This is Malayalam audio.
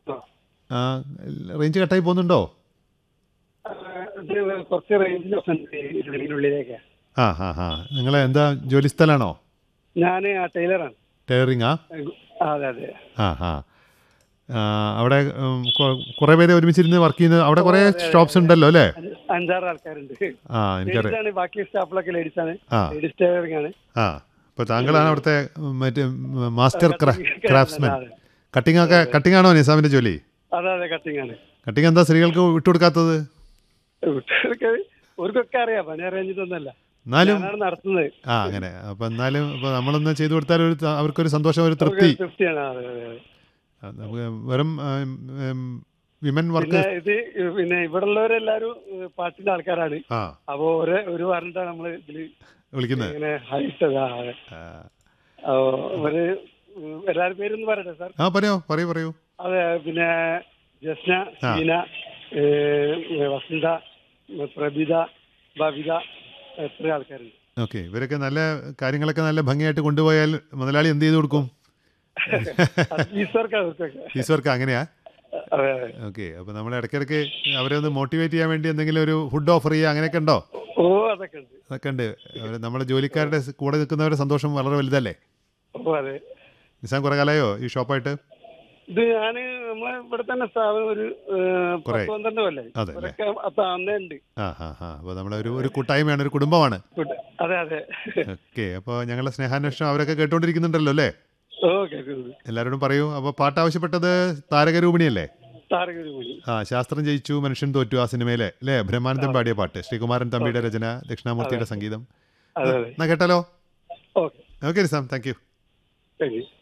ആ, റേഞ്ച് കട്ടായി പോകുന്നുണ്ടോ ആ, ഇത് കുറച്ച് റേഞ്ച് ഇതിനുള്ളിലേക്ക് ആ ഹാ ഹാ നിങ്ങൾ എന്താ ജോലി സ്ഥലമാണോ ഞാൻ ടൈലറാണ് ടയറിങ്ങാ ആ, അതെ അതെ ആ ഹാ ആ, അവിടെ ഉം, കൊ- കുറേ പേര് ഒരുമിച്ചിരുന്ന് വർക്ക് ചെയ്യുന്ന അവിടെ കുറേ ഷോപ്സ് ഉണ്ടല്ലോ അല്ലേ അഞ്ച്- അഞ്ചാറ് ആൾക്കാരുണ്ട് ആ എനിക്കറിയാം ലേഡീസാണ് ബാക്കി സ്റ്റാഫിലൊക്കെ ലേഡീസ് ആണ് ആ ലേഡീസ് ടൈലറിംഗ് ആണ് ആ അപ്പോൾ താങ്കളാണ് അവിടുത്തെ ഉം, മറ്റേ ഉം, മാസ്റ്റർ ക്രാഫ്റ്റ്സ്മാൻ അതെ. കട്ടിംഗ് ഒക്കെ കട്ടിംഗ് ആണോ നിസാമിൻ്റെ ജോലി അതെ അതെ കട്ടിങ് ആണ് കട്ടിംഗ് എന്താ സ്ത്രീകൾക്ക് വിട്ടുകൊടുക്കാത്തത് കുട്ടികൾക്ക് അവർക്കൊക്കെ അറിയാം പണി അറിയാഞ്ഞിട്ടൊന്നല്ല എന്നാലും ഞാനാണ് നടത്തുന്നത് ആ അങ്ങനെ അപ്പം എന്നാലും ഇപ്പോൾ നമ്മളൊന്ന് ചെയ്തു കൊടുത്താൽ ഒരു ത- അവർക്കൊരു സന്തോഷം ഒരു തൃപ്തി അവർക്ക് തൃപ്തിയാണ് അതെ അതെ അതെ ആ, നമുക്ക് വെറും വിമൻ വർക്ക് പിന്നെ ഇത് പിന്നെ ഇവിടെ ഉള്ളവരെല്ലാരും ഏഹ്, പാട്ടിന്റെ ആൾക്കാരാണ് ആ അപ്പോ ഒരു ഒരു പറഞ്ഞിട്ടാണ് നമ്മള് ഇതില് വിളിക്കുന്നത് ഇങ്ങനെ ഹൈറ്റത് ആ. അപ്പോ ഒരു ഉം, എല്ലാവരും പേരൊന്ന് പറയട്ടെ സാർ ആ പറയോ പറയൂ പറയൂ അതെ പിന്നെ ജസ്ന ആ. സീന ഏഹ്, വസന്ത പ്രബിത ബബിത എത്ര ആൾക്കാരുണ്ട് ഓക്കെ ഇവരൊക്കെ നല്ല കാര്യങ്ങളൊക്കെ നല്ല ഭംഗിയായിട്ട് കൊണ്ടുപോയാൽ മുതലാളി എന്ത് ചെയ്ത് കൊടുക്കും ഈശ്വർക്ക് അവർക്കൊക്കെ ഫീസ് വർക്ക് അങ്ങനെയാ അതെ അതെ ഓക്കെ അപ്പോൾ നമ്മൾ ഇടയ്ക്കിടയ്ക്ക് അവരെ ഒന്ന് മോട്ടിവേറ്റ് ചെയ്യാൻ വേണ്ടി എന്തെങ്കിലും ഒരു ഫുഡ് ഓഫർ ചെയ്യുക അങ്ങനെയൊക്കെ ഉണ്ടോ ഓ അതൊക്കെ ഉണ്ട് അതൊക്കെ ഉണ്ട് അവര് നമ്മുടെ ജോലിക്കാരുടെ കൂടെ നിൽക്കുന്നവരുടെ സന്തോഷം വളരെ വലുതല്ലേ ഓ അതെ നിസാം കുറേ കാലമായോ ഈ ഷോപ്പായിട്ട് ഇത് ഞാന് നമ്മളെ ഇവിടെ തന്നെ സ്ഥാപനം ഒരു ഏഹ്, കുറേ. പത്ത് പന്ത്രണ്ട് കൊല്ലേ അതെ അല്ലേ? ഇവരൊക്കെ അപ്പൊ അന്നേ ഉണ്ട് ആ ഹാ ഹാ അപ്പോൾ നമ്മുടെ ഒരു ഒരു കൂട്ടായ്മയാണ് ഒരു കുടുംബമാണ് കൂട്ട്- അതെ അതെ ഓക്കെ അപ്പോൾ ഞങ്ങളുടെ സ്നേഹാന്വേഷണം അവരൊക്കെ കേട്ടുകൊണ്ടിരിക്കുന്നുണ്ടല്ലോ അല്ലേ ഓ കേൾക്കുന്നത് എല്ലാവരോടും പറയൂ അപ്പോൾ പാട്ട് ആവശ്യപ്പെട്ടത് താരകരൂപിണിയല്ലേ താരകരു മണി ആ ശാസ്ത്രം ജയിച്ചു മനുഷ്യൻ തോറ്റു ആ സിനിമയിലെ അല്ലേ ബ്രഹ്മാനന്ദം പാടിയ പാട്ട് ശ്രീകുമാരൻ തമ്പിയുടെ രചന ദക്ഷിണാമൂർത്തിയുടെ സംഗീതം അതെ അതെ എന്നാ കേട്ടാലോ okay okay Nizam thank you thank U